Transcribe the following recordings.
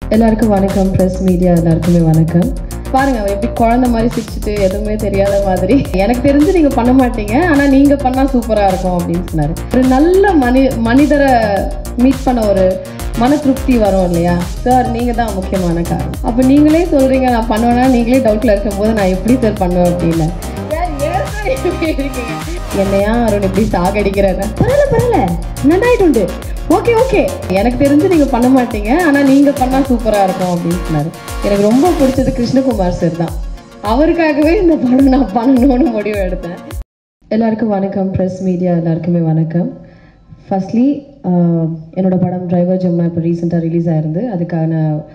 எல்லாருக்கும் வணக்கம் press media எல்லாருக்குமே வணக்கம் பாருங்க அவன் எப்படி குழந்தை மாதிரி சிரிச்சுட்டு எதுவுமே தெரியாத மாதிரி எனக்கு தெரிஞ்சு நீங்க பண்ண மாட்டீங்க ஆனா நீங்க பண்ணா சூப்பரா இருக்கும் அப்படின்னு சொன்னாரு ஒரு நல்ல மனி மனிதரை மீட் பண்ண ஒரு மன திருப்தி வரும் இல்லையா சார் நீங்க தான் முக்கியமான காரணம் அப்ப நீங்களே சொல்றீங்க நான் பண்ணுவேன்னா நீங்களே டவுட்ல இருக்கும்போது நான் எப்படி சார் பண்ணுவேன் அப்படின்னு சார், ஏன் சார் இப்படி இருக்கீங்க? என்னையா அருண் இப்படி சாகடிக்கிறேன்னு பரவாயில்ல பரவாயில்ல நல்லாயிட்டு ஓகே ஓகே எனக்கு தெரிஞ்சு நீங்க பண்ண மாட்டீங்க ஆனா நீங்க பண்ணா சூப்பரா இருக்கும் அப்படின்னு சொன்னாரு எனக்கு ரொம்ப பிடிச்சது கிருஷ்ணகுமார் சார் தான் அவருக்காகவே இந்த படம் நான் பண்ணணும்னு முடிவு எடுத்தேன் எல்லாருக்கும் வணக்கம் ப்ரெஸ் மீடியா எல்லாருக்குமே வணக்கம் ஃபர்ஸ்ட்லி என்னோட படம் டிரைவர் ஜம்னா இப்போ ரீசெண்டாக ரிலீஸ் ஆயிருந்து அதுக்கான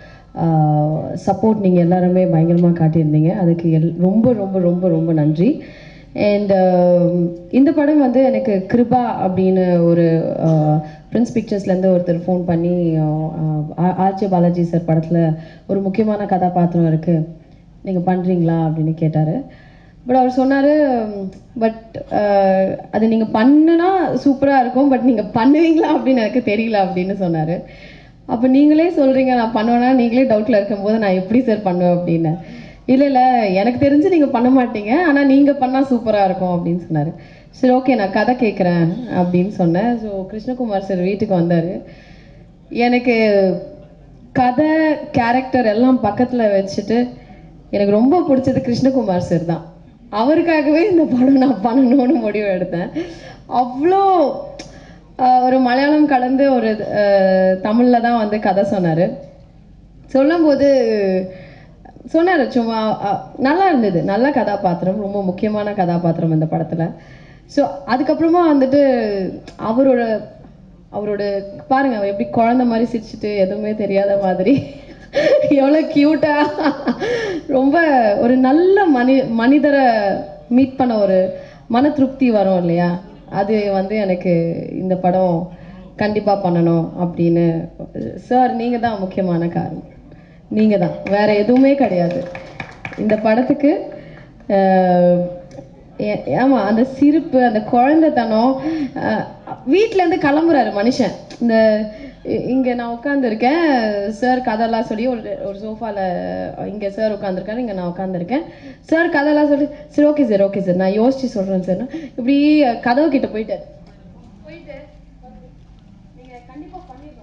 சப்போர்ட் நீங்கள் எல்லாருமே பயங்கரமாக காட்டியிருந்தீங்க அதுக்கு எல் ரொம்ப ரொம்ப ரொம்ப ரொம்ப நன்றி அண்ட் இந்த படம் வந்து எனக்கு கிருபா அப்படின்னு ஒரு பிரின்ஸ் பிக்சர்ஸ்லேருந்து ஒருத்தர் ஃபோன் பண்ணி ஆர்ஜே பாலாஜி சார் படத்தில் ஒரு முக்கியமான கதாபாத்திரம் இருக்குது நீங்கள் பண்ணுறீங்களா அப்படின்னு கேட்டார் பட் அவர் சொன்னார் பட் அது நீங்கள் பண்ணுனா சூப்பராக இருக்கும் பட் நீங்கள் பண்ணுவீங்களா அப்படின்னு எனக்கு தெரியல அப்படின்னு சொன்னார் அப்போ நீங்களே சொல்கிறீங்க நான் பண்ணுவேன்னா நீங்களே டவுட்டில் இருக்கும்போது நான் எப்படி சார் பண்ணுவேன் அப்படின்னு இல்லை இல்லை எனக்கு தெரிஞ்சு நீங்கள் பண்ண மாட்டீங்க ஆனால் நீங்கள் பண்ணால் சூப்பராக இருக்கும் அப்படின்னு சொன்னார் சரி ஓகே நான் கதை கேட்குறேன் அப்படின்னு சொன்னேன் ஸோ கிருஷ்ணகுமார் சார் வீட்டுக்கு வந்தார் எனக்கு கதை கேரக்டர் எல்லாம் பக்கத்தில் வச்சுட்டு எனக்கு ரொம்ப பிடிச்சது கிருஷ்ணகுமார் சார் தான் அவருக்காகவே இந்த படம் நான் பண்ணணும்னு முடிவு எடுத்தேன் அவ்வளோ ஆஹ், ஒரு மலையாளம் கலந்து ஒரு தமிழில் தான் வந்து கதை சொன்னார் சொல்லும்போது சொன்னார் சும்மா அஹ், நல்லா இருந்தது நல்ல கதாபாத்திரம் ரொம்ப முக்கியமான கதாபாத்திரம் இந்த படத்தில் ஸோ அதுக்கப்புறமா வந்துட்டு அவரோட அவரோட பாருங்க அவர் எப்படி குழந்தை மாதிரி சிரிச்சுட்டு எதுவுமே தெரியாத மாதிரி எவ்வளோ க்யூட்டா ரொம்ப ஒரு நல்ல மனி மனிதரை மீட் பண்ண ஒரு மன திருப்தி வரும் இல்லையா அது வந்து எனக்கு இந்த படம் கண்டிப்பாக பண்ணணும் அப்படின்னு சார் நீங்கள் தான் முக்கியமான காரணம் நீங்கள் தான் வேற எதுவுமே கிடையாது இந்த படத்துக்கு அஹ், ஏ- ஆமா அந்த சிரிப்பு அந்த குழந்தைத்தனம் அஹ், வீட்ல இருந்து கிளம்புறாரு மனுஷன் இந்த இ- இங்க நான் உட்காந்துருக்கேன் சார் கதைலாம் சொல்லி ஒரு ஒரு சோஃபால இங்க சார் உட்காந்துருக்காரு இங்க நான் உட்காந்துருக்கேன் சார் கதைலாம் சொல்லி சரி ஓகே சார் ஓகே சார் நான் யோசிச்சு சொல்றேன் சார் இப்படி கதவு கிட்ட போயிட்டாரு போயிட்டு நீங்க கண்டிப்பா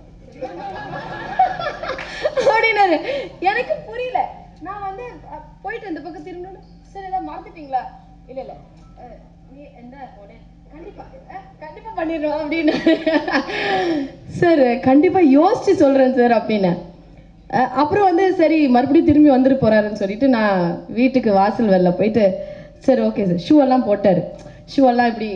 அப்படின்னாரு எனக்கு புரியல நான் வந்து அஹ், போயிட்டு இந்த பக்கம் திரும்பணும் சரி ஏதாவது மறந்துட்டீங்களா இல்ல இல்ல அஹ், நீ என்ன உடனே கண்டிப்பா அஹ், கண்டிப்பா பண்ணிடுறோம் அப்படின்னு சார் கண்டிப்பா யோசிச்சு சொல்றேன் சார் அப்படின்னு அஹ், அப்புறம் வந்து சரி மறுபடியும் திரும்பி வந்துட்டு போறாருன்னு சொல்லிட்டு நான் வீட்டுக்கு வாசல் வெளில போயிட்டு சரி ஓகே சார் ஷூ எல்லாம் போட்டாரு ஷூ எல்லாம் இப்படி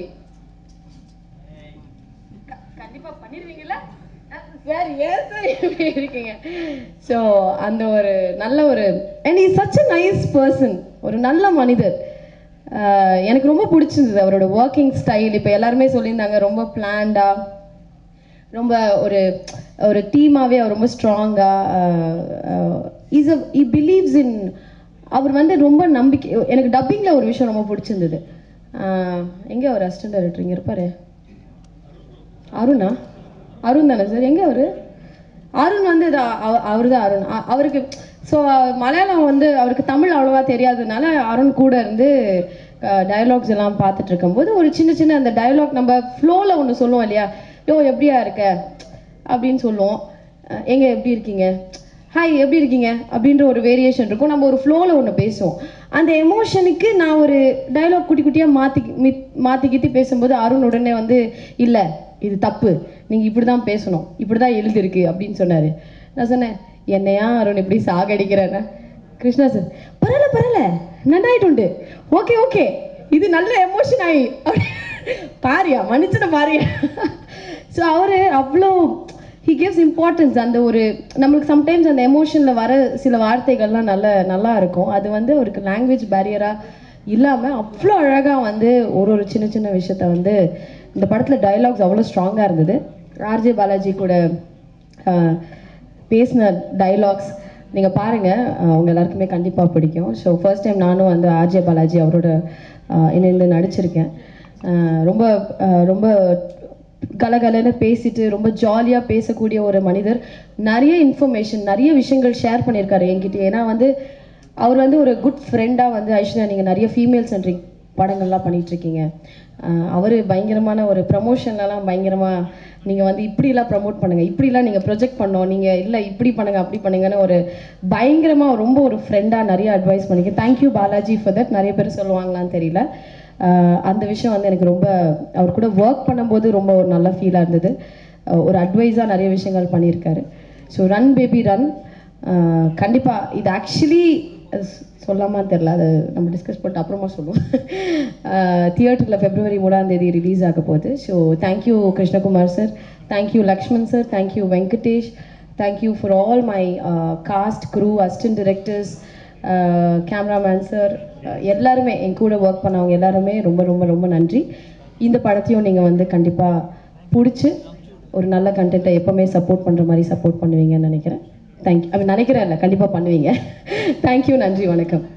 க- கண்டிப்பா பண்ணிடுவீங்கல்ல சார் ஏன் சார் இப்படி இருக்கீங்க ஸோ அந்த ஒரு நல்ல ஒரு and is such a nice person ஒரு நல்ல மனிதர் ஆஹ் எனக்கு ரொம்ப பிடிச்சிருந்தது அவரோட ஒர்க்கிங் ஸ்டைல் இப்போ எல்லாருமே சொல்லியிருந்தாங்க ரொம்ப பிளான்டாக ரொம்ப ஒரு ஒரு டீமாகவே அவர் ரொம்ப ஸ்ட்ராங்காக இஸ் அ இ பிலீவ்ஸ் இன் அவர் வந்து ரொம்ப நம்பிக்கை எனக்கு டப்பிங்கில் ஒரு விஷயம் ரொம்ப பிடிச்சிருந்தது எங்கே அவர் அசிஸ்டன்ட் டைரக்டர் இங்கே இருப்பாரு அருணா அருண் தானே சார் எங்கே அவர் அருண் வந்து அவர் தான் அருண் அ- அவருக்கு ஸோ மலையாளம் வந்து அவருக்கு தமிழ் அவ்வளோவா தெரியாததுனால அருண் கூட இருந்து டயலாக்ஸ் எல்லாம் பார்த்துட்டு இருக்கும்போது ஒரு சின்ன சின்ன அந்த டயலாக் நம்ம ஃப்ளோவில் ஒன்று சொல்லுவோம் இல்லையா யோ எப்படியா இருக்க அப்படின்னு சொல்லுவோம் அஹ், எங்க எப்படி இருக்கீங்க ஹாய் எப்படி இருக்கீங்க அப்படின்ற ஒரு வேரியேஷன் இருக்கும் நம்ம ஒரு ஃப்ளோவில் ஒன்று பேசுவோம் அந்த எமோஷனுக்கு நான் ஒரு டயலாக் குட்டி குட்டியாக மாற்றி மாற்றி கீத்தி பேசும்போது அருண் உடனே வந்து இல்லை இது தப்பு நீங்கள் இப்படி தான் பேசணும் இப்படி தான் எழுதிருக்கு அப்படின்னு சொன்னார் நான் சொன்னேன் என்னையா அருண் இப்படி சாகடிக்கிறேன்னு கிருஷ்ணா சார் பரவாயில்ல பரவாயில்ல நன்னாயிட்டு ஓகே ஓகே இது நல்ல எமோஷன் ஆகி அப்படி பாரியா மன்னிச்சுன பாரியா ஸோ அவர் அவ்வளோ ஹி கிவ்ஸ் இம்பார்ட்டன்ஸ் அந்த ஒரு நம்மளுக்கு சம்டைம்ஸ் அந்த எமோஷனில் வர சில வார்த்தைகள்லாம் நல்ல நல்லா இருக்கும் அது வந்து அவருக்கு லாங்குவேஜ் பேரியராக இல்லாமல் அவ்வளோ அழகாக வந்து ஒரு ஒரு சின்ன சின்ன விஷயத்த வந்து இந்த படத்தில் டயலாக்ஸ் அவ்வளோ ஸ்ட்ராங்காக இருந்தது ஆர்ஜே பாலாஜி கூட ஆஹ், பேசின டயலாக்ஸ் நீங்கள் பாருங்கள் அவங்க எல்லாருக்குமே கண்டிப்பாக பிடிக்கும் ஸோ ஃபர்ஸ்ட் டைம் நானும் வந்து ஆர்ஜே பாலாஜி அவரோட ஆஹ், இணைந்து நடிச்சிருக்கேன் ஆஹ், ரொம்ப ஆஹ், ரொம்ப கலகலன்னு பேசிட்டு ரொம்ப ஜாலியாக பேசக்கூடிய ஒரு மனிதர் நிறைய இன்ஃபர்மேஷன் நிறைய விஷயங்கள் ஷேர் பண்ணியிருக்காரு என்கிட்ட ஏன்னா வந்து அவர் வந்து ஒரு குட் ஃப்ரெண்டாக வந்து ஐஸ்வர்யா நீங்கள் நிறைய ஃபீமேல் சென்ட்ரிக் படங்கள்லாம் பண்ணிட்டு இருக்கீங்க அவர் பயங்கரமான ஒரு ப்ரமோஷன்லலாம் பயங்கரமாக நீங்கள் வந்து இப்படிலாம் ப்ரமோட் பண்ணுங்கள் இப்படிலாம் நீங்கள் ப்ரொஜெக்ட் பண்ணோம் நீங்கள் இல்லை இப்படி பண்ணுங்க அப்படி பண்ணுங்கன்னு ஒரு பயங்கரமாக ரொம்ப ஒரு ஃப்ரெண்டாக நிறைய அட்வைஸ் பண்ணிக்க தேங்க்யூ பாலாஜி ஃபார் தட் நிறைய பேர் சொல்லுவாங்களான்னு தெரியல ஆஹ் அந்த விஷயம் வந்து எனக்கு ரொம்ப அவர் கூட ஒர்க் பண்ணும்போது ரொம்ப ஒரு நல்ல ஃபீலாக இருந்தது ஆஹ் ஒரு அட்வைஸாக நிறைய விஷயங்கள் பண்ணியிருக்காரு ஸோ ரன் பேபி ரன் கண்டிப்பாக இது ஆக்சுவலி சொல்லாமா தெரில அது நம்ம டிஸ்கஸ் பண்ணிட்டு அப்புறமா சொல்லுவோம் தியேட்டரில் பிப்ரவரி மூணாம் தேதி ரிலீஸ் ஆக போகுது so thank you Krishnakumar sir thank you Lakshman sir thank you Venkatesh thank you for all my cast crew assistant directors cameraman sir எல்லாருமே என் கூட ஒர்க் பண்ணவங்க எல்லாருமே ரொம்ப ரொம்ப ரொம்ப நன்றி இந்த படத்தையும் நீங்கள் வந்து கண்டிப்பாக பிடிச்சி ஒரு நல்ல கண்டென்ட்டை எப்போவுமே சப்போர்ட் பண்ணுற மாதிரி சப்போர்ட் பண்ணுவீங்கன்னு நினைக்கிறேன் தேங்க்யூ அப்படி நினைக்கிறேன் இல்லை கண்டிப்பாக பண்ணுவீங்க தேங்க்யூ நன்றி வணக்கம்